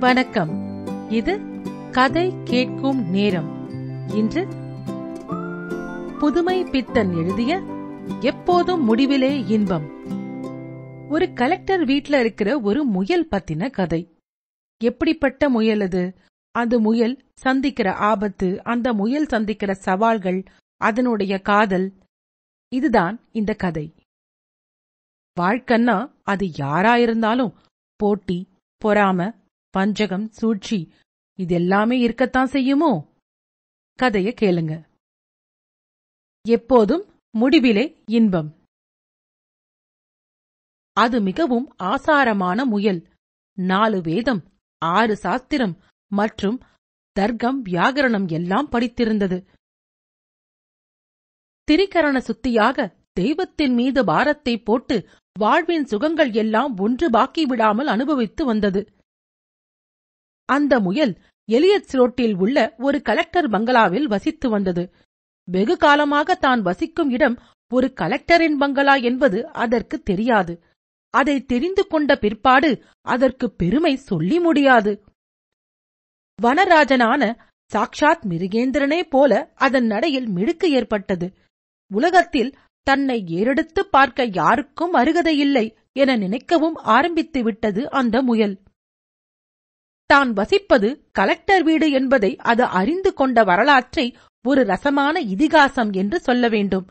வணக்கம் இது கதை கேட்கும் நேரம் இன்று புதுமை பித்தன் எழுதிய எப்போதும் முடிவிலே இன்பம் ஒரு கலெக்டர் வீட்ல இருக்கிற ஒரு முயல் பத்தின கதை எப்படிப்பட்ட முயல் அது அந்த முயல் சந்திக்கிற ஆபத்து அந்த முயல் சந்திக்கிற சவால்கள் அதனுடைய காதல் இதுதான் இந்த கதை வாழ்க்கன்னா அது யாரா இருந்தாலும் போட்டி பொறாம பஞ்சகம் சூழ்ச்சி இதெல்லாமே இருக்கத்தான் செய்யுமோ கதைய கேளுங்க எப்போதும் முடிவிலே இன்பம் அது மிகவும் ஆசாரமான முயல் நாலு வேதம் ஆறு சாஸ்திரம் மற்றும் தர்க்கம் வியாகரணம் எல்லாம் படித்திருந்தது திரிகரண சுத்தியாக தெய்வத்தின் மீது பாரத்தை போட்டு வாழ்வின் சுகங்கள் எல்லாம் ஒன்று பாக்கி விடாமல் அனுபவித்து வந்தது அந்த முயல் எலியட் ரோட்டில் உள்ள ஒரு கலெக்டர் பங்களாவில் வசித்து வந்தது வெகு காலமாக தான் வசிக்கும் இடம் ஒரு கலெக்டரின் பங்களா என்பது அதற்கு தெரியாது அதை தெரிந்து கொண்ட பிற்பாடு அதற்கு பெருமை சொல்லி முடியாது வனராஜனான சாக்ஷாத் மிருகேந்திரனே போல அதன் நடையில் மிடுக்கு ஏற்பட்டது உலகத்தில் தன்னை ஏறெடுத்துப் பார்க்க யாருக்கும் அருகதையில்லை என நினைக்கவும் ஆரம்பித்து விட்டது அந்த முயல் தான் வசிப்பது கலெக்டர் வீடு என்பதை அது அறிந்து கொண்ட வரலாற்றை ஒரு ரசமான இதிகாசம் என்று சொல்ல வேண்டும்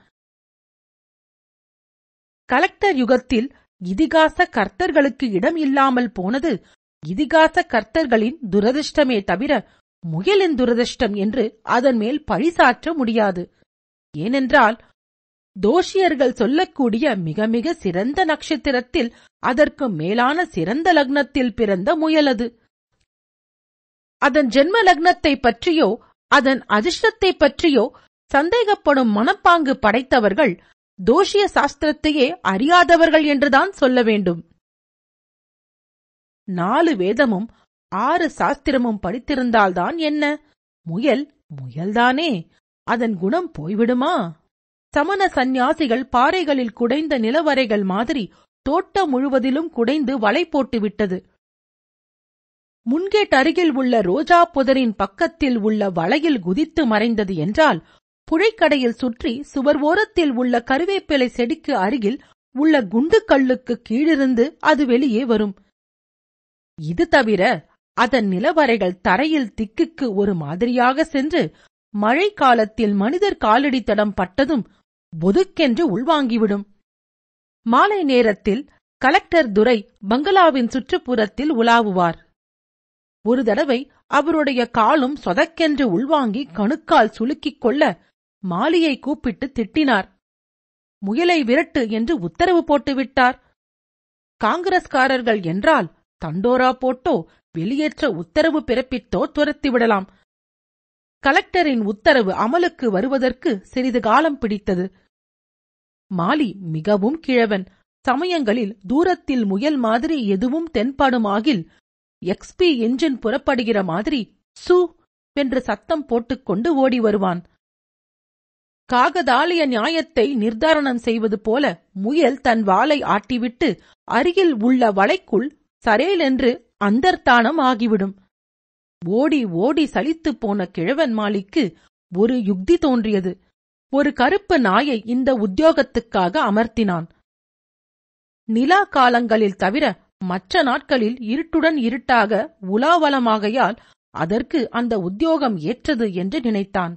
கலெக்டர் யுகத்தில் இதிகாச கர்த்தர்களுக்கு இடம் இல்லாமல் போனது இதிகாச கர்த்தர்களின் துரதிர்ஷ்டமே தவிர முயலின் துரதிர்ஷ்டம் என்று அதன் மேல் பழிசாற்ற முடியாது ஏனென்றால் தோஷியர்கள் சொல்லக்கூடிய மிக மிக சிறந்த நட்சத்திரத்தில் அதற்கு மேலான சிறந்த லக்னத்தில் பிறந்த முயலது அதன் ஜென்ம லக்னத்தை பற்றியோ அதன் அதிர்ஷ்டத்தை பற்றியோ சந்தேகப்படும் மனப்பாங்கு படைத்தவர்கள் தோஷிய சாஸ்திரத்தையே அறியாதவர்கள் என்றுதான் சொல்ல வேண்டும் நாலு வேதமும் ஆறு சாஸ்திரமும் படித்திருந்தால்தான் என்ன முயல் முயல்தானே அதன் குணம் போய்விடுமா சமண சந்நியாசிகள் பாறைகளில் குடைந்த நிலவரைகள் மாதிரி தோட்டம் முழுவதிலும் குடைந்து வலை போட்டு விட்டது முன்கேட் அருகில் உள்ள ரோஜா புதரின் பக்கத்தில் உள்ள வளையில் குதித்து மறைந்தது என்றால் புழைக்கடையில் சுற்றி சுவர் ஓரத்தில் உள்ள கருவேப்பிலை செடிக்கு அருகில் உள்ள குண்டுக்கல்லுக்கு கீழிருந்து அது வெளியே வரும் இது தவிர அதன் நிலவரைகள் தரையில் திக்குக்கு ஒரு மாதிரியாக சென்று மழை காலத்தில் மனிதர் காலடி தடம் பட்டதும் பொதுக்கென்று உள்வாங்கிவிடும் மாலை நேரத்தில் கலெக்டர் துரை பங்களாவின் சுற்றுப்புறத்தில் உலாவுவார் ஒரு தடவை அவருடைய காலும் சொதக்கென்று உள்வாங்கி கணுக்கால் சுலுக்கிக் கொள்ள மாலியை கூப்பிட்டு திட்டினார் முயலை விரட்டு என்று உத்தரவு போட்டுவிட்டார் காங்கிரஸ்காரர்கள் என்றால் தண்டோரா போட்டோ வெளியேற்ற உத்தரவு பிறப்பித்தோ துரத்திவிடலாம் கலெக்டரின் உத்தரவு அமலுக்கு வருவதற்கு சிறிது காலம் பிடித்தது மாலி மிகவும் கிழவன் சமயங்களில் தூரத்தில் முயல் மாதிரி எதுவும் தென்படுமாகில் எக்ஸ்பி என்ஜின் புறப்படுகிற மாதிரி சு என்று சத்தம் போட்டுக்கொண்டு ஓடி வருவான் காகதாலிய நியாயத்தை நிர்தாரணம் செய்வது போல முயல் தன் வாளை ஆட்டிவிட்டு அருகில் உள்ள வளைக்குள் சரேலென்று அந்தர்த்தானம் ஆகிவிடும் ஓடி ஓடி சலித்துப் போன கிழவன் மாலிக்கு ஒரு யுக்தி தோன்றியது ஒரு கருப்பு நாயை இந்த உத்தியோகத்துக்காக அமர்த்தினான் நிலா காலங்களில் தவிர மற்ற நாட்களில் இருட்டுடன் இருட்டாக உலாவலமாகையால் அதற்கு அந்த உத்தியோகம் ஏற்றது என்று நினைத்தான்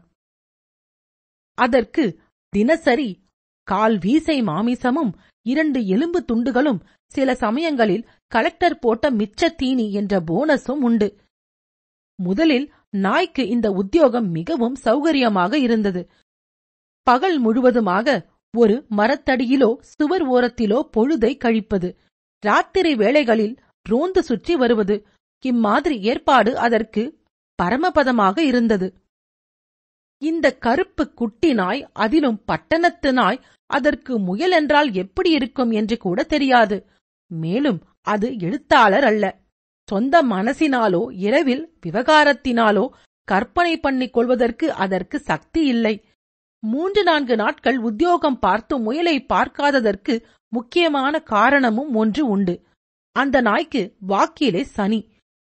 அதற்கு தினசரி கால் வீசை மாமிசமும் இரண்டு எலும்பு துண்டுகளும் சில சமயங்களில் கலெக்டர் போட்ட மிச்ச தீனி என்ற போனஸும் உண்டு முதலில் நாய்க்கு இந்த உத்தியோகம் மிகவும் சௌகரியமாக இருந்தது பகல் முழுவதுமாக ஒரு மரத்தடியிலோ சுவர் ஓரத்திலோ பொழுதை கழிப்பது ராத்திரி வேளைகளில் ரோந்து சுற்றி வருவது இம்மாதிரி ஏற்பாடு அதற்கு பரமபதமாக இருந்தது இந்த கருப்பு குட்டி நாய் அதிலும் பட்டணத்து நாய் அதற்கு முயல் என்றால் எப்படி இருக்கும் என்று கூட தெரியாது மேலும் அது எழுத்தாளர் அல்ல சொந்த மனசினாலோ இரவில் விவகாரத்தினாலோ கற்பனை பண்ணிக் கொள்வதற்கு அதற்கு சக்தி இல்லை மூன்று நான்கு நாட்கள் உத்தியோகம் பார்த்து முயலை பார்க்காததற்கு முக்கியமான காரணமும் ஒன்று உண்டு அந்த நாய்க்கு வாக்கிலே சனி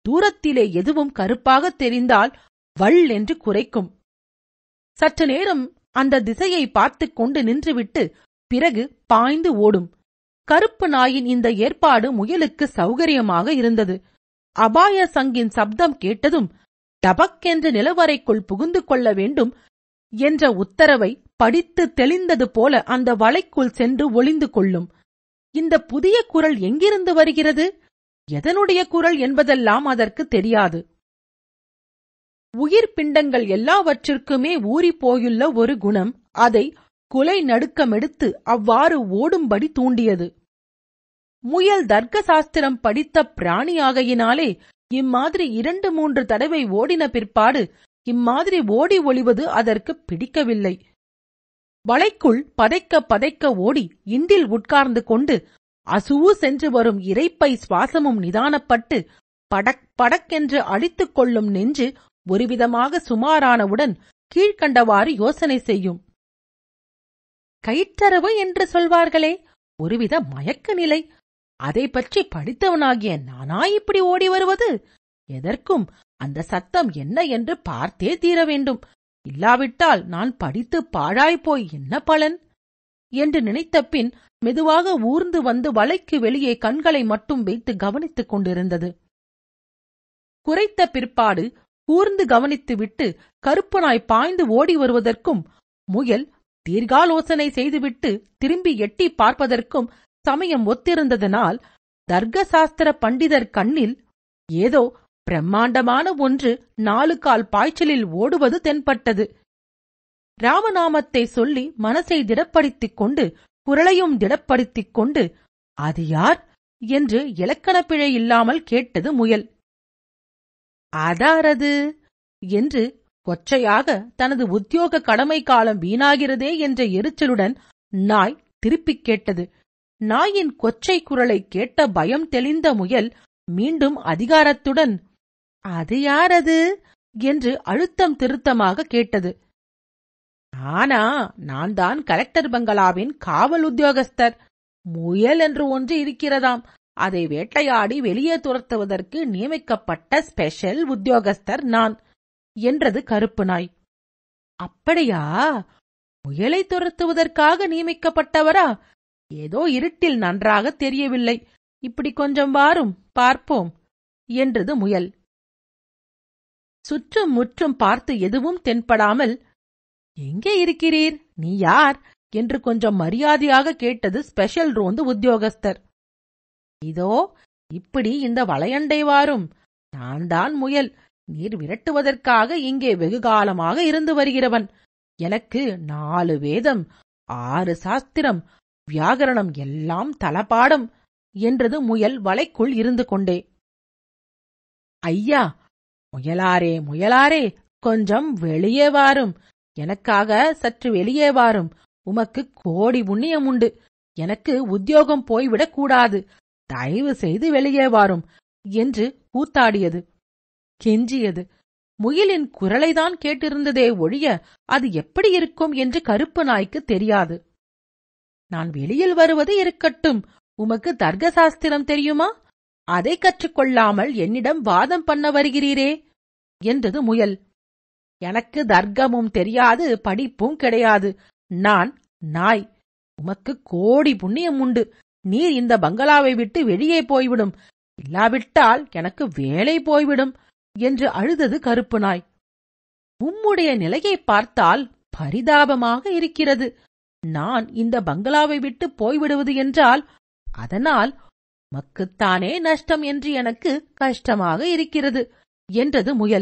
தூரத்திலே எதுவும் கருப்பாக தெரிந்தால் வள் என்று குறைக்கும் சற்று நேரம் அந்த திசையை பார்த்துக் கொண்டு நின்றுவிட்டு பிறகு பாய்ந்து ஓடும் கருப்பு நாயின் இந்த ஏற்பாடு முயலுக்கு சௌகரியமாக இருந்தது அபாய சங்கின் சப்தம் கேட்டதும் டபக்கென்று நிலவரைக்குள் புகுந்து கொள்ள வேண்டும் என்ற உத்தரவை படித்து தெளிந்தது போல அந்த வலைக்குள் சென்று ஒளிந்து கொள்ளும் இந்த புதிய குரல் எங்கிருந்து வருகிறது எதனுடைய குரல் என்பதெல்லாம் அதற்கு தெரியாது உயிர் பிண்டங்கள் எல்லாவற்றிற்குமே ஊறிப் போயுள்ள ஒரு குணம் அதை குலை நடுக்கமெடுத்து அவ்வாறு ஓடும்படி தூண்டியது முயல் தர்க்க சாஸ்திரம் படித்த பிராணியாகையினாலே இம்மாதிரி இரண்டு மூன்று தடவை ஓடின பிற்பாடு இம்மாதிரி ஓடி ஒளிவது அதற்கு பிடிக்கவில்லை வலைக்குள் பதைக்க பதைக்க ஓடி இண்டில் உட்கார்ந்து கொண்டு அசுவு சென்று வரும் இரைப்பை சுவாசமும் நிதானப்பட்டு படக் படக்கென்று அடித்துக் கொள்ளும் நெஞ்சு ஒருவிதமாக சுமாரானவுடன் கீழ்க்கண்டவாறு யோசனை செய்யும் கயிற்றரவு என்று சொல்வார்களே ஒருவித மயக்க நிலை அதை பற்றி படித்தவனாகிய நானா இப்படி ஓடி வருவது எதற்கும் அந்த சத்தம் என்ன என்று பார்த்தே தீர வேண்டும் இல்லாவிட்டால் நான் படித்து பாழாய்ப்போய் என்ன பலன் என்று நினைத்த பின் மெதுவாக ஊர்ந்து வந்து வலைக்கு வெளியே கண்களை மட்டும் வைத்து கவனித்துக் கொண்டிருந்தது குறைத்த பிற்பாடு கூர்ந்து கவனித்துவிட்டு கருப்பு நாய் பாய்ந்து ஓடி வருவதற்கும் முயல் தீர்காலோசனை செய்துவிட்டு திரும்பி எட்டி பார்ப்பதற்கும் சமயம் ஒத்திருந்ததனால் தர்க்க சாஸ்திர பண்டிதர் கண்ணில் ஏதோ பிரம்மாண்டமான ஒன்று நாலு கால் பாய்ச்சலில் ஓடுவது தென்பட்டது ராமநாமத்தை சொல்லி மனசை திடப்படுத்திக் கொண்டு குரலையும் திடப்படுத்திக் கொண்டு அது யார் என்று இலக்கணப் பிழை இல்லாமல் கேட்டது முயல் அதாரது என்று கொச்சையாக தனது உத்தியோக கடமை காலம் வீணாகிறதே என்ற எரிச்சலுடன் நாய் திருப்பிக் கேட்டது நாயின் கொச்சை குரலை கேட்ட பயம் தெளிந்த முயல் மீண்டும் அதிகாரத்துடன் அது யாரது என்று அழுத்தம் திருத்தமாக கேட்டது ஆனா நான் தான் கலெக்டர் பங்களாவின் காவல் உத்தியோகஸ்தர் முயல் என்று ஒன்று இருக்கிறதாம் அதை வேட்டையாடி வெளியே துரத்துவதற்கு நியமிக்கப்பட்ட ஸ்பெஷல் உத்தியோகஸ்தர் நான் என்றது கருப்பு நாய் அப்படியா முயலை துரத்துவதற்காக நியமிக்கப்பட்டவரா ஏதோ இருட்டில் நன்றாக தெரியவில்லை இப்படி கொஞ்சம் வாரும் பார்ப்போம் என்றது முயல் சுற்றும் முற்றும் பார்த்து எதுவும் தென்படாமல் எங்கே இருக்கிறீர் நீ யார் என்று கொஞ்சம் மரியாதையாக கேட்டது ஸ்பெஷல் ரோந்து உத்தியோகஸ்தர் இதோ இப்படி இந்த வளையண்டை வாரும் நான் தான் முயல் நீர் விரட்டுவதற்காக இங்கே வெகு காலமாக இருந்து வருகிறவன் எனக்கு நாலு வேதம் ஆறு சாஸ்திரம் வியாகரணம் எல்லாம் தலபாடம் என்றது முயல் வலைக்குள் இருந்து கொண்டே ஐயா முயலாரே முயலாரே கொஞ்சம் வெளியே வாரும் எனக்காக சற்று வெளியே வாரும் உமக்கு கோடி புண்ணியம் உண்டு எனக்கு உத்தியோகம் போய்விடக் கூடாது தயவு செய்து வெளியே வாரும் என்று கூத்தாடியது கெஞ்சியது முயலின் குரலைதான் கேட்டிருந்ததே ஒழிய அது எப்படி இருக்கும் என்று கருப்பு நாய்க்கு தெரியாது நான் வெளியில் வருவது இருக்கட்டும் உமக்கு தர்க்க சாஸ்திரம் தெரியுமா அதை கற்றுக்கொள்ளாமல் என்னிடம் வாதம் பண்ண வருகிறீரே என்றது முயல் எனக்கு தர்க்கமும் தெரியாது படிப்பும் கிடையாது நான் நாய் உமக்கு கோடி புண்ணியம் உண்டு நீர் இந்த பங்களாவை விட்டு வெளியே போய்விடும் இல்லாவிட்டால் எனக்கு வேலை போய்விடும் என்று அழுதது கருப்பு நாய் உம்முடைய நிலையை பார்த்தால் பரிதாபமாக இருக்கிறது நான் இந்த பங்களாவை விட்டு போய்விடுவது என்றால் அதனால் மக்குத்தானே நஷ்டம் என்று எனக்கு கஷ்டமாக இருக்கிறது என்றது முயல்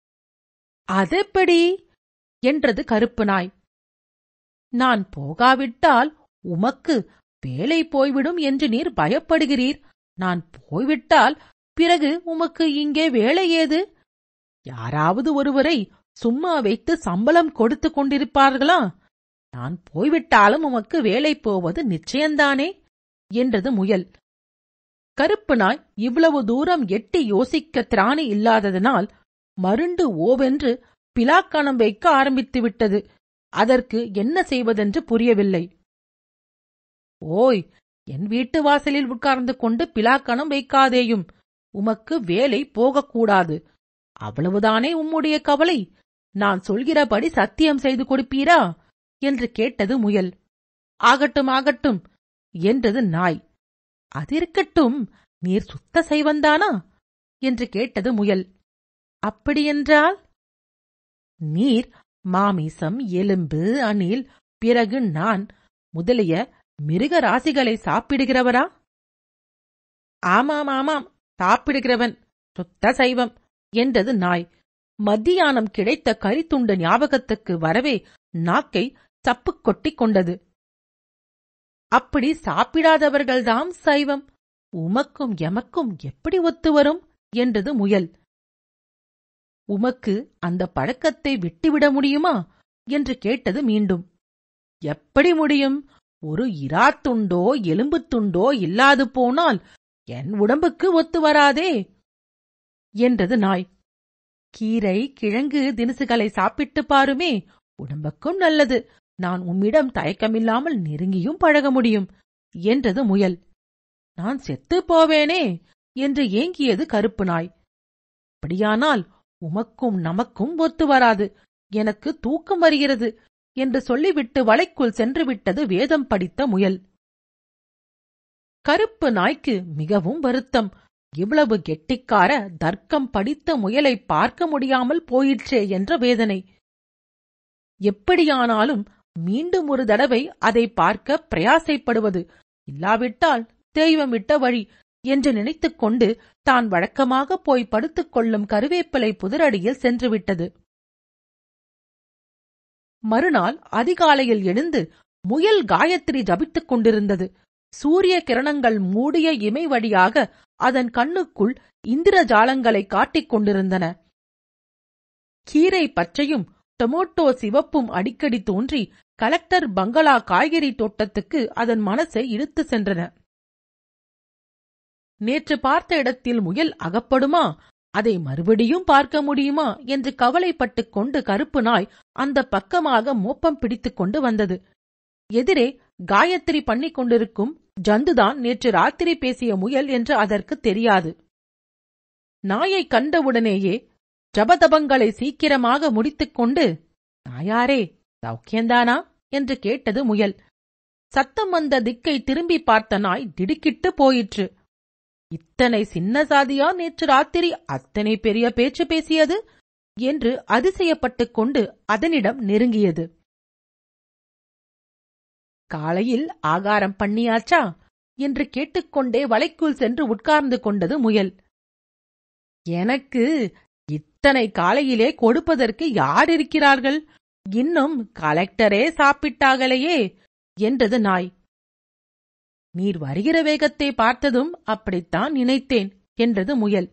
அதெப்படி என்றது கருப்பு நாய் நான் போகாவிட்டால் உமக்கு வேலை போய்விடும் என்று நீர் பயப்படுகிறீர் நான் போய்விட்டால் பிறகு உமக்கு இங்கே வேலை ஏது யாராவது ஒருவரை சும்மா வைத்து சம்பளம் கொடுத்து கொண்டிருப்பார்களா நான் போய்விட்டாலும் உமக்கு வேலை போவது நிச்சயந்தானே என்றது முயல் கருப்பு நாய் இவ்வளவு தூரம் எட்டி யோசிக்க திராணி இல்லாததனால் மருண்டு ஓவென்று பிலாக்கணம் வைக்க ஆரம்பித்து விட்டது அதற்கு என்ன செய்வதென்று புரியவில்லை ஓய் என் வீட்டு வாசலில் உட்கார்ந்து கொண்டு பிலாக்கணம் வைக்காதேயும் உமக்கு வேலை போகக்கூடாது அவ்வளவுதானே உம்முடைய கவலை நான் சொல்கிறபடி சத்தியம் செய்து கொடுப்பீரா என்று கேட்டது முயல் ஆகட்டும் ஆகட்டும் என்றது நாய் அதிருக்கட்டும் நீர் சுத்த செய்வந்தானா என்று கேட்டது முயல் அப்படியென்றால் நீர் மாமிசம் எலும்பு அணில் பிறகு நான் முதலிய மிருக ராசிகளை சாப்பிடுகிறவரா ஆமாம் ஆமாம் சாப்பிடுகிறவன் சுத்த சைவம் என்றது நாய் மத்தியானம் கிடைத்த கரித்துண்டு ஞாபகத்துக்கு வரவே நாக்கை சப்புக் கொட்டிக் கொண்டது அப்படி சாப்பிடாதவர்கள்தாம் சைவம் உமக்கும் எமக்கும் எப்படி ஒத்து வரும் என்றது முயல் உமக்கு அந்த பழக்கத்தை விட்டுவிட முடியுமா என்று கேட்டது மீண்டும் எப்படி முடியும் ஒரு இராத்துண்டோ எலும்புத் துண்டோ இல்லாது போனால் என் உடம்புக்கு ஒத்து வராதே என்றது நாய் கீரை கிழங்கு தினுசுகளை சாப்பிட்டு பாருமே உடம்புக்கும் நல்லது நான் உம்மிடம் தயக்கமில்லாமல் நெருங்கியும் பழக முடியும் என்றது முயல் நான் செத்துப் போவேனே என்று ஏங்கியது கருப்பு நாய் அப்படியானால் உமக்கும் நமக்கும் ஒத்து வராது எனக்கு தூக்கம் வருகிறது என்று சொல்லிவிட்டு வலைக்குள் சென்று விட்டது வேதம் படித்த முயல் கருப்பு நாய்க்கு மிகவும் வருத்தம் இவ்வளவு கெட்டிக்கார தர்க்கம் படித்த முயலை பார்க்க முடியாமல் போயிற்றே என்ற வேதனை எப்படியானாலும் மீண்டும் ஒரு தடவை அதை பார்க்க பிரயாசைப்படுவது இல்லாவிட்டால் தெய்வம் விட்ட வழி என்று நினைத்துக் கொண்டு தான் வழக்கமாக போய் படுத்துக் கொள்ளும் கருவேப்பிலை புதரடியில் சென்றுவிட்டது மறுநாள் அதிகாலையில் எழுந்து முயல் காயத்ரி ஜபித்துக் கொண்டிருந்தது சூரிய கிரணங்கள் மூடிய இமை வழியாக அதன் கண்ணுக்குள் இந்திரஜாலங்களை காட்டிக் கொண்டிருந்தன கீரை பச்சையும் டொமோட்டோ சிவப்பும் அடிக்கடி தோன்றி கலெக்டர் பங்களா காய்கறி தோட்டத்துக்கு அதன் மனசை இழுத்து சென்றன நேற்று பார்த்த இடத்தில் முயல் அகப்படுமா அதை மறுபடியும் பார்க்க முடியுமா என்று கவலைப்பட்டுக் கொண்டு கருப்பு நாய் அந்த பக்கமாக மோப்பம் பிடித்துக் கொண்டு வந்தது எதிரே காயத்ரி பண்ணிக் கொண்டிருக்கும் ஜந்துதான் நேற்று ராத்திரி பேசிய முயல் என்று அதற்கு தெரியாது நாயை கண்டவுடனேயே ஜபதபங்களை சீக்கிரமாக முடித்துக் கொண்டு நாயாரே சௌக்கியந்தானா என்று கேட்டது முயல் சத்தம் வந்த திக்கை திரும்பி பார்த்த நாய் திடுக்கிட்டு போயிற்று இத்தனை சின்ன சாதியா நேற்று ராத்திரி அத்தனை பெரிய பேச்சு பேசியது என்று அதிசயப்பட்டுக் கொண்டு அதனிடம் நெருங்கியது காலையில் ஆகாரம் பண்ணியாச்சா என்று கேட்டுக்கொண்டே வலைக்குள் சென்று உட்கார்ந்து கொண்டது முயல் எனக்கு இத்தனை காலையிலே கொடுப்பதற்கு யார் இருக்கிறார்கள் இன்னும் கலெக்டரே சாப்பிட்டாகலையே என்றது நாய் நீர் வருகிற வேகத்தை பார்த்ததும் அப்படித்தான் நினைத்தேன் என்றது முயல்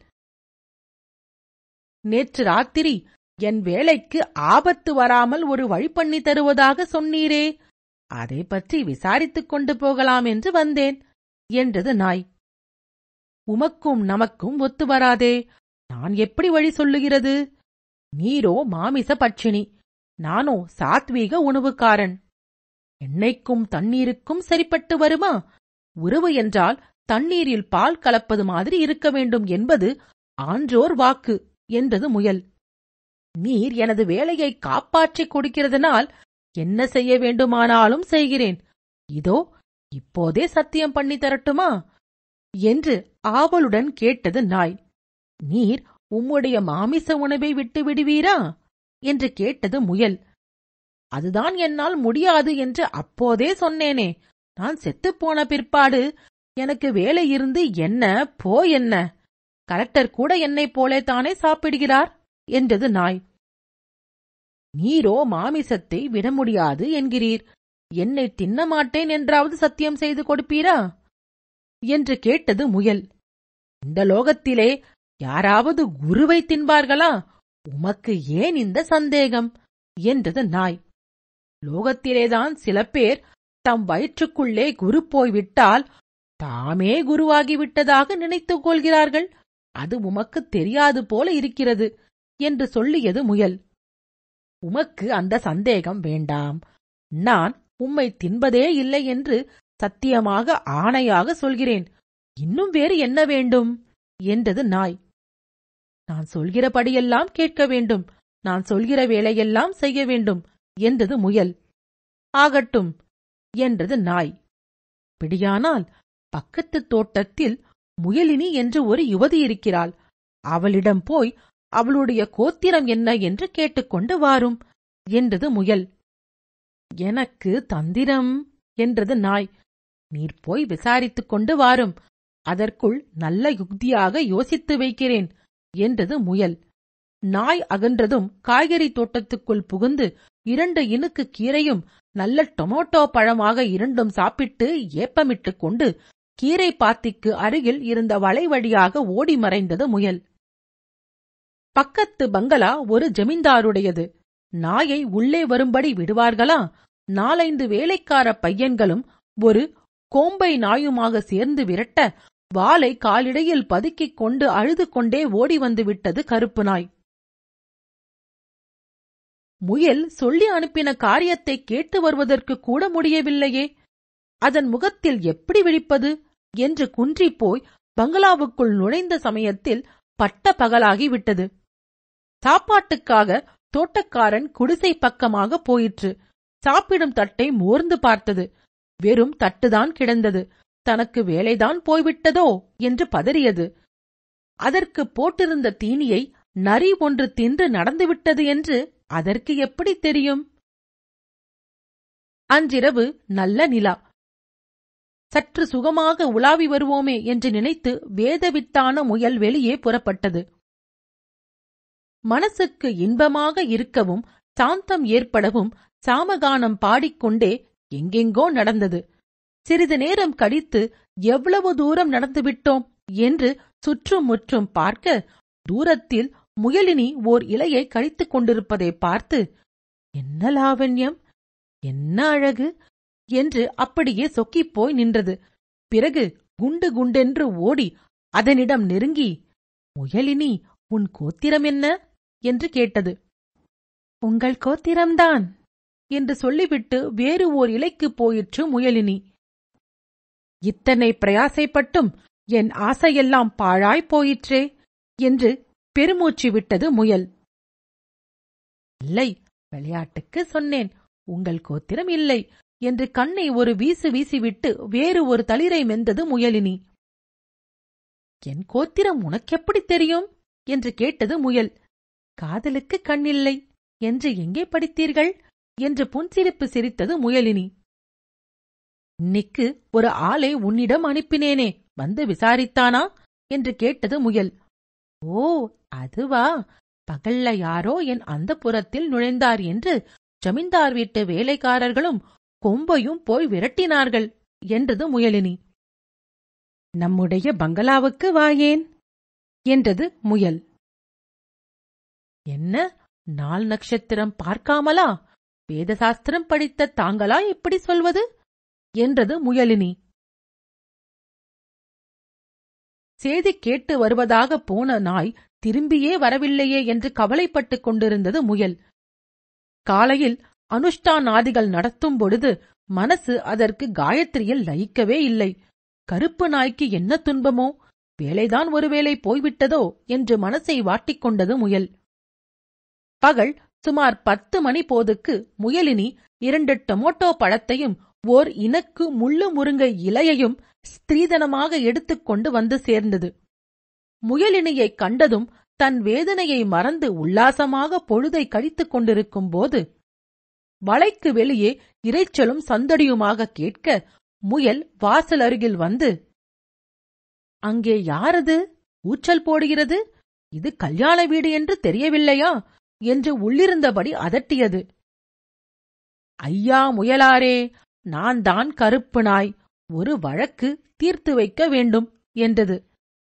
நேற்று ராத்திரி என் வேலைக்கு ஆபத்து வராமல் ஒரு வழி பண்ணி தருவதாக சொன்னீரே அதை பற்றி விசாரித்துக் கொண்டு போகலாம் என்று வந்தேன் என்றது நாய் உமக்கும் நமக்கும் ஒத்து வராதே நான் எப்படி வழி சொல்லுகிறது நீரோ மாமிச பட்சினி நானோ சாத்வீக உணவுக்காரன் எண்ணெய்க்கும் தண்ணீருக்கும் சரிப்பட்டு வருமா உறவு என்றால் தண்ணீரில் பால் கலப்பது மாதிரி இருக்க வேண்டும் என்பது ஆன்றோர் வாக்கு என்றது முயல் நீர் எனது வேலையை காப்பாற்றிக் கொடுக்கிறதுனால் என்ன செய்ய வேண்டுமானாலும் செய்கிறேன் இதோ இப்போதே சத்தியம் பண்ணி தரட்டுமா என்று ஆவலுடன் கேட்டது நாய் நீர் உம்முடைய மாமிச உணவை விட்டு விடுவீரா என்று கேட்டது முயல் அதுதான் என்னால் முடியாது என்று அப்போதே சொன்னேனே நான் செத்துப்போன பிற்பாடு எனக்கு வேலை இருந்து என்ன போ என்ன கலெக்டர் கூட என்னைப் போலே தானே சாப்பிடுகிறார் என்றது நாய் நீரோ மாமிசத்தை விட முடியாது என்கிறீர் என்னை தின்ன மாட்டேன் என்றாவது சத்தியம் செய்து கொடுப்பீரா என்று கேட்டது முயல் இந்த லோகத்திலே யாராவது குருவை தின்பார்களா உமக்கு ஏன் இந்த சந்தேகம் என்றது நாய் லோகத்திலேதான் சில பேர் தம் வயிற்றுக்குள்ளே குரு போய்விட்டால் தாமே குருவாகிவிட்டதாக நினைத்துக் கொள்கிறார்கள் அது உமக்கு தெரியாது போல இருக்கிறது என்று சொல்லியது முயல் உமக்கு அந்த சந்தேகம் வேண்டாம் நான் உம்மை தின்பதே இல்லை என்று சத்தியமாக ஆணையாக சொல்கிறேன் இன்னும் வேறு என்ன வேண்டும் என்றது நாய் நான் சொல்கிறபடியெல்லாம் கேட்க வேண்டும் நான் சொல்கிற வேலையெல்லாம் செய்ய வேண்டும் என்றது முயல் ஆகட்டும் என்றது நாய் பிடியானால் பக்கத்து தோட்டத்தில் முயலினி என்று ஒரு யுவதி இருக்கிறாள் அவளிடம் போய் அவளுடைய கோத்திரம் என்ன என்று கேட்டுக்கொண்டு வாரும் என்றது முயல் எனக்கு தந்திரம் என்றது நாய் நீர் போய் விசாரித்துக் கொண்டு வாரும் அதற்குள் நல்ல யுக்தியாக யோசித்து வைக்கிறேன் என்றது முயல் நாய் அகன்றதும் காய்கறி தோட்டத்துக்குள் புகுந்து இரண்டு இனுக்கு கீரையும் நல்ல டொமோட்டோ பழமாக இரண்டும் சாப்பிட்டு ஏப்பமிட்டுக் கொண்டு கீரை பாத்திக்கு அருகில் இருந்த வளை வழியாக ஓடி மறைந்தது முயல் பக்கத்து பங்களா ஒரு ஜமீன்தாருடையது நாயை உள்ளே வரும்படி விடுவார்களா நாலைந்து வேலைக்கார பையன்களும் ஒரு கோம்பை நாயுமாக சேர்ந்து விரட்ட வாளை காலிடையில் பதுக்கிக் கொண்டு அழுது கொண்டே ஓடி வந்து விட்டது கருப்பு நாய் முயல் சொல்லி அனுப்பின காரியத்தை கேட்டு வருவதற்கு கூட முடியவில்லையே அதன் முகத்தில் எப்படி விழிப்பது என்று குன்றிப் போய் பங்களாவுக்குள் நுழைந்த சமயத்தில் பட்ட பகலாகி விட்டது சாப்பாட்டுக்காக தோட்டக்காரன் குடிசை பக்கமாக போயிற்று சாப்பிடும் தட்டை மோர்ந்து பார்த்தது வெறும் தட்டுதான் கிடந்தது தனக்கு வேலைதான் போய்விட்டதோ என்று பதறியது அதற்கு போட்டிருந்த தீனியை நரி ஒன்று தின்று நடந்துவிட்டது என்று அதற்கு எப்படி தெரியும் அன்றிரவு நல்ல நிலா சற்று சுகமாக உலாவி வருவோமே என்று நினைத்து வேதவித்தான முயல் வெளியே புறப்பட்டது மனசுக்கு இன்பமாக இருக்கவும் சாந்தம் ஏற்படவும் சாமகானம் பாடிக்கொண்டே எங்கெங்கோ நடந்தது சிறிது நேரம் கழித்து எவ்வளவு தூரம் நடந்துவிட்டோம் என்று சுற்றும் முற்றும் பார்க்க தூரத்தில் முயலினி ஓர் இலையை கழித்துக் கொண்டிருப்பதை பார்த்து என்ன லாவண்யம் என்ன அழகு என்று அப்படியே சொக்கிப் போய் நின்றது பிறகு குண்டு குண்டென்று ஓடி அதனிடம் நெருங்கி முயலினி உன் கோத்திரம் என்ன என்று கேட்டது உங்கள் கோத்திரம்தான் என்று சொல்லிவிட்டு வேறு ஓர் இலைக்குப் போயிற்று முயலினி இத்தனை பிரயாசைப்பட்டும் என் ஆசையெல்லாம் பாழாய்ப் போயிற்றே என்று பெருமூச்சு விட்டது முயல் இல்லை விளையாட்டுக்கு சொன்னேன் உங்கள் கோத்திரம் இல்லை என்று கண்ணை ஒரு வீசு வீசிவிட்டு வேறு ஒரு தளிரை மெந்தது முயலினி என் கோத்திரம் உனக்கெப்படி தெரியும் என்று கேட்டது முயல் காதலுக்கு கண்ணில்லை என்று எங்கே படித்தீர்கள் என்று புன்சிரிப்பு சிரித்தது முயலினி இன்னைக்கு ஒரு ஆளை உன்னிடம் அனுப்பினேனே வந்து விசாரித்தானா என்று கேட்டது முயல் ஓ அதுவா பகல்ல யாரோ என் அந்த புறத்தில் நுழைந்தார் என்று ஜமீன்தார் வீட்டு வேலைக்காரர்களும் கொம்பையும் போய் விரட்டினார்கள் என்றது முயலினி நம்முடைய பங்களாவுக்கு வாயேன் என்றது முயல் என்ன நாள் நட்சத்திரம் பார்க்காமலா வேதசாஸ்திரம் படித்த தாங்களா இப்படி சொல்வது என்றது முயலினி செய்தி கேட்டு வருவதாக போன நாய் திரும்பியே வரவில்லையே என்று கவலைப்பட்டுக் கொண்டிருந்தது முயல் காலையில் அனுஷ்டானாதிகள் நடத்தும் பொழுது மனசு அதற்கு காயத்ரியில் லயிக்கவே இல்லை கருப்பு நாய்க்கு என்ன துன்பமோ வேலைதான் ஒருவேளை போய்விட்டதோ என்று மனசை வாட்டிக்கொண்டது முயல் பகல் சுமார் பத்து மணி போதுக்கு முயலினி இரண்டு டொமோட்டோ பழத்தையும் ஓர் இனக்கு முள்ளு முருங்கை இலையையும் ஸ்திரீதனமாக எடுத்துக்கொண்டு வந்து சேர்ந்தது முயலினியைக் கண்டதும் தன் வேதனையை மறந்து உல்லாசமாக பொழுதை கழித்துக் கொண்டிருக்கும் போது வலைக்கு வெளியே இரைச்சலும் சந்தடியுமாக கேட்க முயல் வாசல் அருகில் வந்து அங்கே யாரது ஊச்சல் போடுகிறது இது கல்யாண வீடு என்று தெரியவில்லையா என்று உள்ளிருந்தபடி அதட்டியது ஐயா முயலாரே நான் தான் கருப்பு நாய் ஒரு வழக்கு தீர்த்து வைக்க வேண்டும் என்றது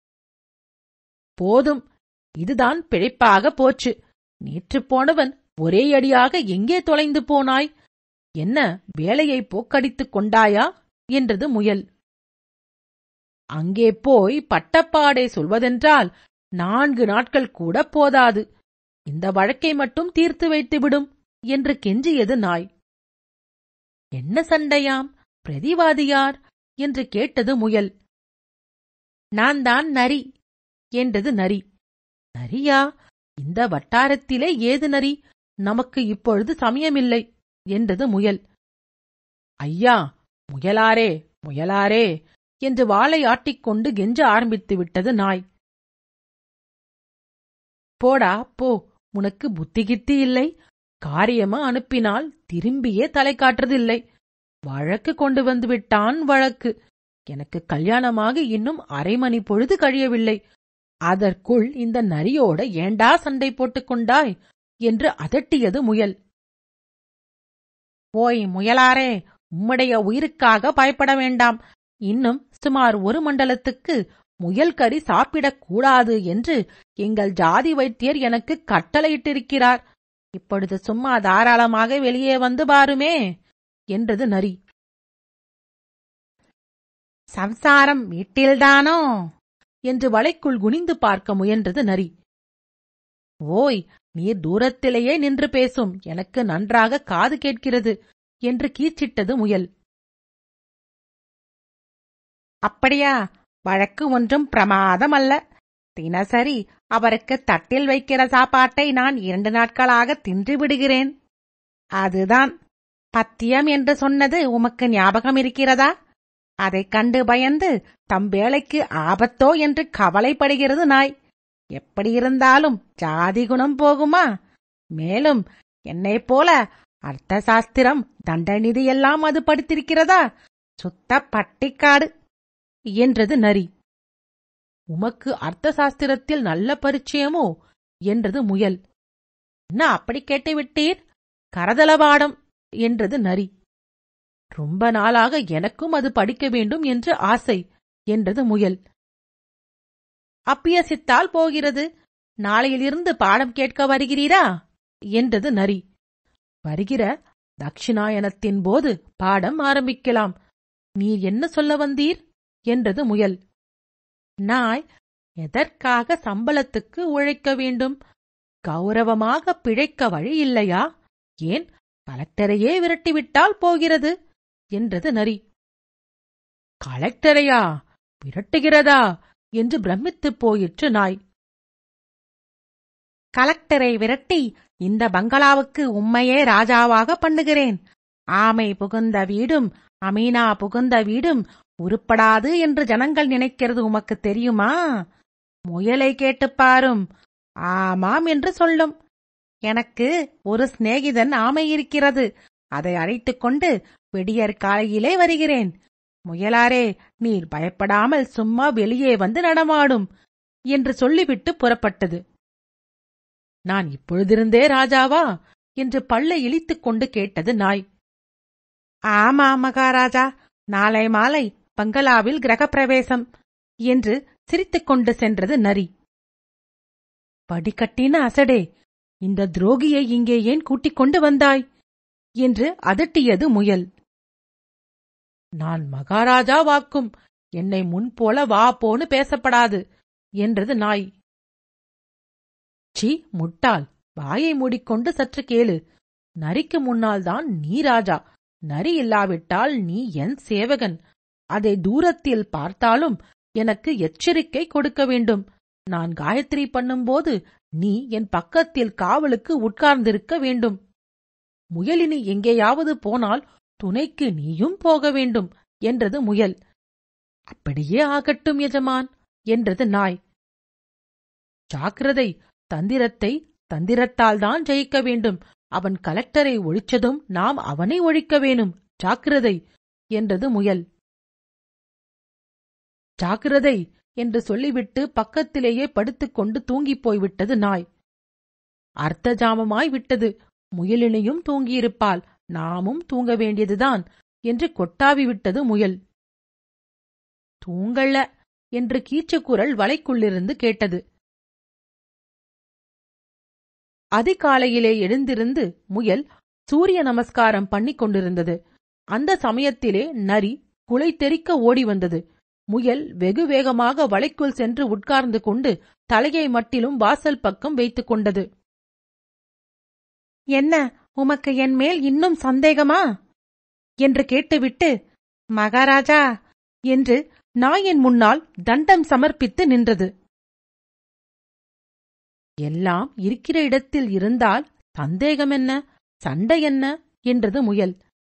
போதும் இதுதான் பிழைப்பாக போச்சு நேற்று போனவன் ஒரே அடியாக எங்கே தொலைந்து போனாய் என்ன வேலையை போக்கடித்துக் கொண்டாயா என்றது முயல் அங்கே போய் பட்டப்பாடே சொல்வதென்றால் நான்கு நாட்கள் கூட போதாது இந்த வழக்கை மட்டும் தீர்த்து வைத்துவிடும் என்று கெஞ்சியது நாய் என்ன சண்டையாம் பிரதிவாதியார் என்று கேட்டது முயல் நான் தான் நரி என்றது நரி நரியா இந்த வட்டாரத்திலே ஏது நரி நமக்கு இப்பொழுது சமயமில்லை என்றது முயல் ஐயா முயலாரே முயலாரே என்று வாளை ஆட்டிக்கொண்டு கெஞ்ச ஆரம்பித்து விட்டது நாய் போடா போ உனக்கு புத்தி கித்தி இல்லை காரியமா அனுப்பினால் திரும்பியே தலை காட்டுறதில்லை வழக்கு கொண்டு வந்து விட்டான் வழக்கு எனக்கு கல்யாணமாக இன்னும் அரை மணி பொழுது கழியவில்லை அதற்குள் இந்த நரியோட ஏண்டா சண்டை போட்டுக் கொண்டாய் என்று அதட்டியது முயல் ஓய் முயலாரே உம்முடைய உயிருக்காக பயப்பட வேண்டாம் இன்னும் சுமார் ஒரு மண்டலத்துக்கு முயல் கறி சாப்பிடக் கூடாது என்று எங்கள் ஜாதி வைத்தியர் எனக்கு கட்டளையிட்டிருக்கிறார் இப்பொழுது சும்மா தாராளமாக வெளியே வந்து பாருமே என்றது நரி சம்சாரம் வீட்டில்தானோ என்று வலைக்குள் குனிந்து பார்க்க முயன்றது நரி ஓய் நீர் தூரத்திலேயே நின்று பேசும் எனக்கு நன்றாக காது கேட்கிறது என்று கீச்சிட்டது முயல் அப்படியா வழக்கு ஒன்றும் பிரமாதம் அல்ல தினசரி அவருக்கு தட்டில் வைக்கிற சாப்பாட்டை நான் இரண்டு நாட்களாக தின்று விடுகிறேன் அதுதான் பத்தியம் என்று சொன்னது உமக்கு ஞாபகம் இருக்கிறதா அதைக் கண்டு பயந்து தம் வேலைக்கு ஆபத்தோ என்று கவலைப்படுகிறது நாய் எப்படி இருந்தாலும் ஜாதி குணம் போகுமா மேலும் என்னைப் போல அர்த்த சாஸ்திரம் தண்டநிதி எல்லாம் அது படித்திருக்கிறதா சுத்த பட்டிக்காடு என்றது நரி உமக்கு அர்த்த சாஸ்திரத்தில் நல்ல பரிச்சயமோ என்றது முயல் என்ன அப்படி கேட்டு விட்டீர் கரதலபாடம் என்றது நரி ரொம்ப நாளாக எனக்கும் அது படிக்க வேண்டும் என்று ஆசை என்றது முயல் அப்பியசித்தால் போகிறது நாளையிலிருந்து பாடம் கேட்க வருகிறீரா என்றது நரி வருகிற தட்சிணாயனத்தின் போது பாடம் ஆரம்பிக்கலாம் நீர் என்ன சொல்ல வந்தீர் என்றது முயல் நாய் எதற்காக சம்பளத்துக்கு உழைக்க வேண்டும் கௌரவமாக பிழைக்க வழி இல்லையா ஏன் கலெக்டரையே விரட்டிவிட்டால் போகிறது என்றது நரி கலெக்டரையா விரட்டுகிறதா என்று பிரமித்துப் போயிற்று நாய் கலெக்டரை விரட்டி இந்த பங்களாவுக்கு உம்மையே ராஜாவாக பண்ணுகிறேன் ஆமை புகுந்த வீடும் அமீனா புகுந்த வீடும் உருப்படாது என்று ஜனங்கள் நினைக்கிறது உமக்கு தெரியுமா முயலை கேட்டுப் பாரும் ஆமாம் என்று சொல்லும் எனக்கு ஒரு சிநேகிதன் ஆமை இருக்கிறது அதை அழைத்துக் கொண்டு விடியற் காலையிலே வருகிறேன் முயலாரே நீர் பயப்படாமல் சும்மா வெளியே வந்து நடமாடும் என்று சொல்லிவிட்டு புறப்பட்டது நான் இப்பொழுதிருந்தே ராஜாவா என்று பல்லை இழித்துக் கொண்டு கேட்டது நாய் ஆமா மகாராஜா நாளை மாலை பங்களாவில் கிரகப்பிரவேசம் என்று சிரித்துக் கொண்டு சென்றது நரி படிக்கட்டின அசடே இந்த துரோகியை இங்கே ஏன் கூட்டிக் கொண்டு வந்தாய் என்று அதட்டியது முயல் நான் மகாராஜா வாக்கும் என்னை முன்போல வா போன்னு பேசப்படாது என்றது நாய் சி முட்டாள் வாயை மூடிக்கொண்டு சற்று கேளு நரிக்கு முன்னால் தான் நீ ராஜா நரி இல்லாவிட்டால் நீ என் சேவகன் அதை தூரத்தில் பார்த்தாலும் எனக்கு எச்சரிக்கை கொடுக்க வேண்டும் நான் காயத்ரி பண்ணும்போது நீ என் பக்கத்தில் காவலுக்கு உட்கார்ந்திருக்க வேண்டும் முயலினி எங்கேயாவது போனால் துணைக்கு நீயும் போக வேண்டும் என்றது முயல் அப்படியே ஆகட்டும் எஜமான் என்றது நாய் ஜாக்கிரதை தந்திரத்தை தந்திரத்தால்தான் ஜெயிக்க வேண்டும் அவன் கலெக்டரை ஒழிச்சதும் நாம் அவனை ஒழிக்க வேணும் ஜாக்கிரதை என்றது முயல் ஜாக்கிரதை என்று சொல்லிவிட்டு பக்கத்திலேயே படுத்துக்கொண்டு தூங்கிப் போய்விட்டது நாய் அர்த்தஜாமமாய் விட்டது முயலினையும் தூங்கியிருப்பாள் நாமும் தூங்க வேண்டியதுதான் என்று கொட்டாவி விட்டது முயல் தூங்கல்ல என்று கீச்சுக்குரல் வலைக்குள்ளிருந்து கேட்டது அதிகாலையிலே எழுந்திருந்து முயல் சூரிய நமஸ்காரம் பண்ணிக் கொண்டிருந்தது அந்த சமயத்திலே நரி குலை தெறிக்க ஓடி வந்தது முயல் வெகு வேகமாக வலைக்குள் சென்று உட்கார்ந்து கொண்டு தலையை மட்டிலும் வாசல் பக்கம் வைத்துக் கொண்டது என்ன உமக்கு என் மேல் இன்னும் சந்தேகமா என்று கேட்டுவிட்டு மகாராஜா என்று நாயின் முன்னால் தண்டம் சமர்ப்பித்து நின்றது எல்லாம் இருக்கிற இடத்தில் இருந்தால் சந்தேகம் என்ன சண்டை என்ன என்றது முயல்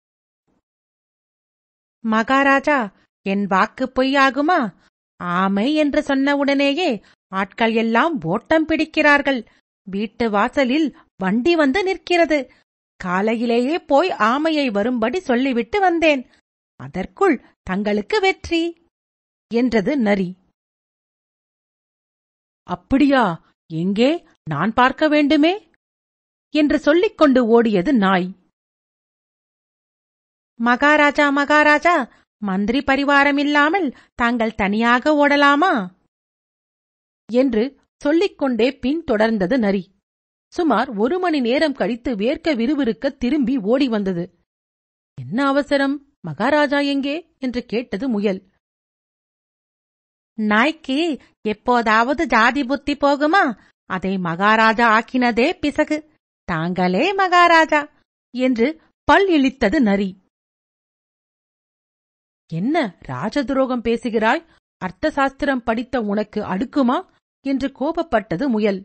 மகாராஜா என் வாக்கு பொய்யாகுமா ஆமை என்று சொன்னவுடனேயே ஆட்கள் எல்லாம் ஓட்டம் பிடிக்கிறார்கள் வீட்டு வாசலில் வண்டி வந்து நிற்கிறது காலையிலேயே போய் ஆமையை வரும்படி சொல்லிவிட்டு வந்தேன் அதற்குள் தங்களுக்கு வெற்றி என்றது நரி அப்படியா எங்கே நான் பார்க்க வேண்டுமே என்று சொல்லிக் கொண்டு ஓடியது நாய் மகாராஜா மகாராஜா மந்திரி பரிவாரம் இல்லாமல் தாங்கள் தனியாக ஓடலாமா என்று சொல்லிக்கொண்டே பின் தொடர்ந்தது நரி சுமார் ஒரு மணி நேரம் கழித்து வேர்க்க விறுவிறுக்க திரும்பி ஓடி வந்தது என்ன அவசரம் மகாராஜா எங்கே என்று கேட்டது முயல் நாய்க்கு எப்போதாவது ஜாதி புத்தி போகுமா அதை மகாராஜா ஆக்கினதே பிசகு தாங்களே மகாராஜா என்று பல் இழித்தது நரி என்ன ராஜதுரோகம் பேசுகிறாய் அர்த்த சாஸ்திரம் படித்த உனக்கு அடுக்குமா என்று கோபப்பட்டது முயல்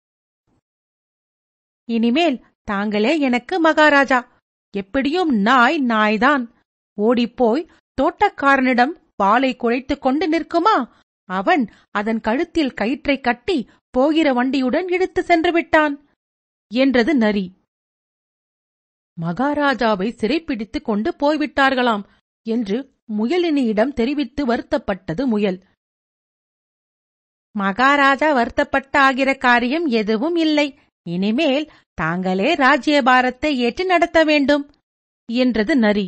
இனிமேல் தாங்களே எனக்கு மகாராஜா எப்படியும் நாய் நாய்தான் ஓடிப்போய் தோட்டக்காரனிடம் வாளை குழைத்துக் கொண்டு நிற்குமா அவன் அதன் கழுத்தில் கயிற்றை கட்டி போகிற வண்டியுடன் இழுத்து சென்று விட்டான் என்றது நரி மகாராஜாவை சிறைப்பிடித்துக் கொண்டு போய்விட்டார்களாம் என்று முயலினியிடம் தெரிவித்து வருத்தப்பட்டது முயல் மகாராஜா வருத்தப்பட்ட ஆகிற காரியம் எதுவும் இல்லை இனிமேல் தாங்களே ராஜ்யபாரத்தை ஏற்று நடத்த வேண்டும் என்றது நரி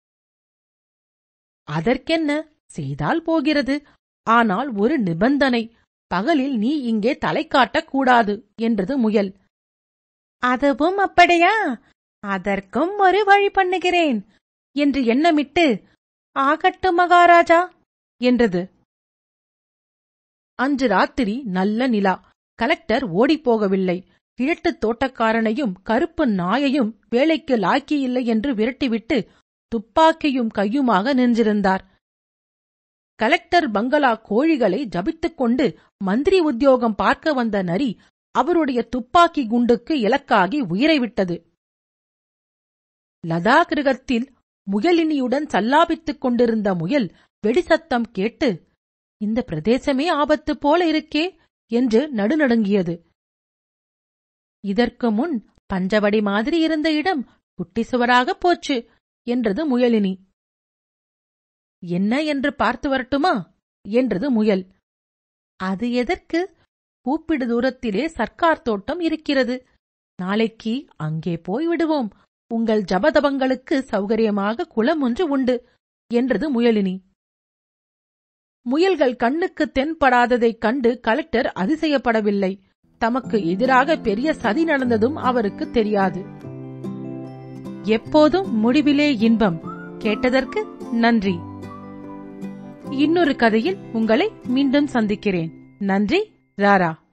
அதற்கென்ன செய்தால் போகிறது ஆனால் ஒரு நிபந்தனை பகலில் நீ இங்கே தலை காட்டக் கூடாது என்றது முயல் அதுவும் அப்படியா அதற்கும் ஒரு வழி பண்ணுகிறேன் என்று எண்ணமிட்டு ஆகட்டும் மகாராஜா என்றது அன்று ராத்திரி நல்ல நிலா கலெக்டர் ஓடிப்போகவில்லை கிழட்டுத் தோட்டக்காரனையும் கருப்பு நாயையும் வேலைக்கு லாக்கியில்லை என்று விரட்டிவிட்டு துப்பாக்கியும் கையுமாக நின்றிருந்தார் கலெக்டர் பங்களா கோழிகளை ஜபித்துக் கொண்டு மந்திரி உத்தியோகம் பார்க்க வந்த நரி அவருடைய துப்பாக்கி குண்டுக்கு இலக்காகி உயிரை விட்டது லதா கிருகத்தில் முயலினியுடன் சல்லாபித்துக் கொண்டிருந்த முயல் வெடிசத்தம் கேட்டு இந்த பிரதேசமே ஆபத்து போல இருக்கே என்று நடுநடுங்கியது இதற்கு முன் பஞ்சவடி மாதிரி இருந்த இடம் குட்டி சுவராகப் போச்சு என்றது முயலினி என்ன என்று பார்த்து வரட்டுமா என்றது முயல் அது எதற்கு கூப்பிடு தூரத்திலே சர்க்கார் தோட்டம் இருக்கிறது நாளைக்கு அங்கே போய் விடுவோம் உங்கள் ஜபதபங்களுக்கு சௌகரியமாக குளம் ஒன்று உண்டு என்றது முயலினி முயல்கள் கண்ணுக்கு தென்படாததைக் கண்டு கலெக்டர் அதிசயப்படவில்லை தமக்கு எதிராக பெரிய சதி நடந்ததும் அவருக்கு தெரியாது எப்போதும் முடிவிலே இன்பம் கேட்டதற்கு நன்றி இன்னொரு கதையில் உங்களை மீண்டும் சந்திக்கிறேன் நன்றி ராரா